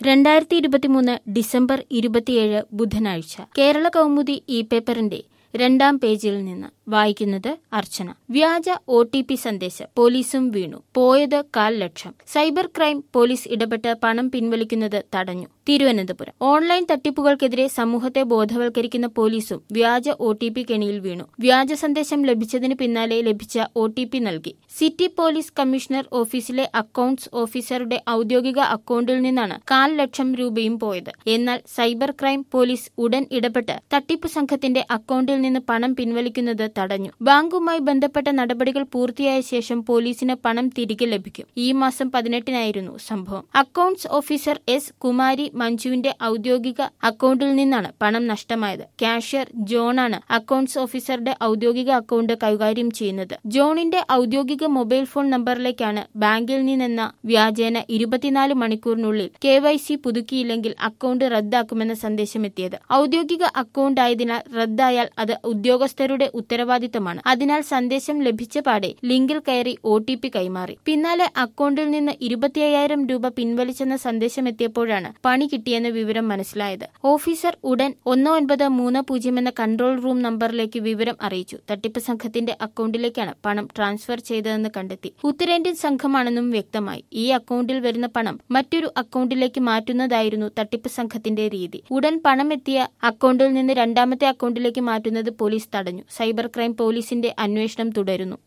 രണ്ടായിരത്തി ഇരുപത്തിമൂന്ന് ഡിസംബർ ഇരുപത്തിയേഴ് ബുധനാഴ്ച കേരള കൗമുദി ഇ പേപ്പറിന്റെ രണ്ടാം പേജിൽ നിന്ന് വായിക്കുന്നത് അർച്ചന വ്യാജ ഒ ടി പി സന്ദേശം പോലീസും വീണു പോയത് കാൽ ലക്ഷം സൈബർ ക്രൈം പോലീസ് ഇടപെട്ട് പണം പിൻവലിക്കുന്നത് തടഞ്ഞു തിരുവനന്തപുരം ഓൺലൈൻ തട്ടിപ്പുകൾക്കെതിരെ സമൂഹത്തെ ബോധവൽക്കരിക്കുന്ന പോലീസും വ്യാജ ഒ ടി പി കെണിയിൽ വീണു വ്യാജ സന്ദേശം ലഭിച്ചതിന് പിന്നാലെ ലഭിച്ച ഒ ടി പി നൽകി സിറ്റി പോലീസ് കമ്മീഷണർ ഓഫീസിലെ അക്കൌണ്ട്സ് ഓഫീസറുടെ ഔദ്യോഗിക അക്കൌണ്ടിൽ നിന്നാണ് കാൽ ലക്ഷം രൂപയും പോയത് എന്നാൽ സൈബർ ക്രൈം പോലീസ് ഉടൻ ഇടപെട്ട് തട്ടിപ്പ് സംഘത്തിന്റെ അക്കൌണ്ടിൽ നിന്ന് പണം പിൻവലിക്കുന്നത് തടഞ്ഞു ബാങ്കുമായി ബന്ധപ്പെട്ട നടപടികൾ പൂർത്തിയായ ശേഷം പോലീസിന് പണം തിരികെ ലഭിക്കും ഈ മാസം പതിനെട്ടിനായിരുന്നു സംഭവം അക്കൌണ്ട്സ് ഓഫീസർ എസ് കുമാരി മഞ്ജുവിന്റെ ഔദ്യോഗിക അക്കൌണ്ടിൽ നിന്നാണ് പണം നഷ്ടമായത് കാഷ്യർ ജോണാണ് അക്കൌണ്ട്സ് ഓഫീസറുടെ ഔദ്യോഗിക അക്കൌണ്ട് കൈകാര്യം ചെയ്യുന്നത് ജോണിന്റെ ഔദ്യോഗിക മൊബൈൽ ഫോൺ നമ്പറിലേക്കാണ് ബാങ്കിൽ നിന്നെന്ന വ്യാജേന ഇരുപത്തിനാല് മണിക്കൂറിനുള്ളിൽ കെ വൈ സി പുതുക്കിയില്ലെങ്കിൽ അക്കൌണ്ട് റദ്ദാക്കുമെന്ന സന്ദേശമെത്തിയത് ഔദ്യോഗിക അക്കൌണ്ട് ആയതിനാൽ റദ്ദായാൽ അത് ഉദ്യോഗസ്ഥരുടെ ഉത്തരവാദിത്തമാണ് അതിനാൽ സന്ദേശം ലഭിച്ച പാടെ ലിങ്കിൽ കയറി ഒ ടി പി കൈമാറി പിന്നാലെ അക്കൌണ്ടിൽ നിന്ന് ഇരുപത്തിയ്യായിരം രൂപ പിൻവലിച്ചെന്ന സന്ദേശമെത്തിയപ്പോഴാണ് പണി കിട്ടിയെന്ന വിവരം മനസ്സിലായത് ഓഫീസർ ഉടൻ ഒന്ന് ഒൻപത് മൂന്ന് പൂജ്യം എന്ന കൺട്രോൾ റൂം നമ്പറിലേക്ക് വിവരം അറിയിച്ചു തട്ടിപ്പ് സംഘത്തിന്റെ അക്കൌണ്ടിലേക്കാണ് പണം ട്രാൻസ്ഫർ ചെയ്തതെന്ന് കണ്ടെത്തി ഉത്തരേന്ത്യൻ സംഘമാണെന്നും വ്യക്തമായി ഈ അക്കൌണ്ടിൽ വരുന്ന പണം മറ്റൊരു അക്കൌണ്ടിലേക്ക് മാറ്റുന്നതായിരുന്നു തട്ടിപ്പ് സംഘത്തിന്റെ രീതി ഉടൻ പണം എത്തിയ അക്കൌണ്ടിൽ നിന്ന് രണ്ടാമത്തെ അക്കൌണ്ടിലേക്ക് മാറ്റുന്നത് പോലീസ് തടഞ്ഞു സൈബർ ക്രൈം പോലീസിന്റെ അന്വേഷണം തുടരുന്നു